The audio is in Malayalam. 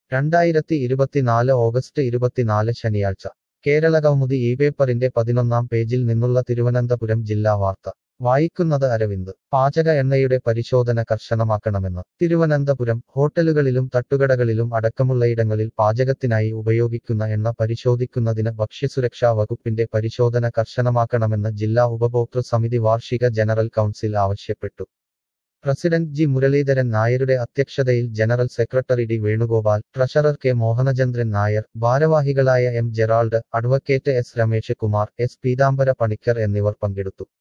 രണ്ടായിരത്തി ഇരുപത്തിനാല് ഓഗസ്റ്റ് ഇരുപത്തിനാല് ശനിയാഴ്ച കേരള കൗമുദി ഈ പേപ്പറിന്റെ പതിനൊന്നാം പേജിൽ നിന്നുള്ള തിരുവനന്തപുരം ജില്ലാ വാർത്ത വായിക്കുന്നത് അരവിന്ദ് പാചക എണ്ണയുടെ പരിശോധന കർശനമാക്കണമെന്ന് തിരുവനന്തപുരം ഹോട്ടലുകളിലും തട്ടുകടകളിലും അടക്കമുള്ളയിടങ്ങളിൽ പാചകത്തിനായി ഉപയോഗിക്കുന്ന എണ്ണ പരിശോധിക്കുന്നതിന് ഭക്ഷ്യസുരക്ഷാ വകുപ്പിന്റെ പരിശോധന കർശനമാക്കണമെന്ന് ജില്ലാ ഉപഭോക്തൃ സമിതി വാർഷിക ജനറൽ കൗൺസിൽ ആവശ്യപ്പെട്ടു പ്രസിഡന്റ് ജി മുരളീധരൻ നായരുടെ അധ്യക്ഷതയിൽ general secretary D Venugopal treasurer K Mohanachandran Nair ഭാരവാഹികളായ M Gerald advocate S Ramesh Kumar S Peethambara Panicker എന്നിവർ പങ്കെടുത്തു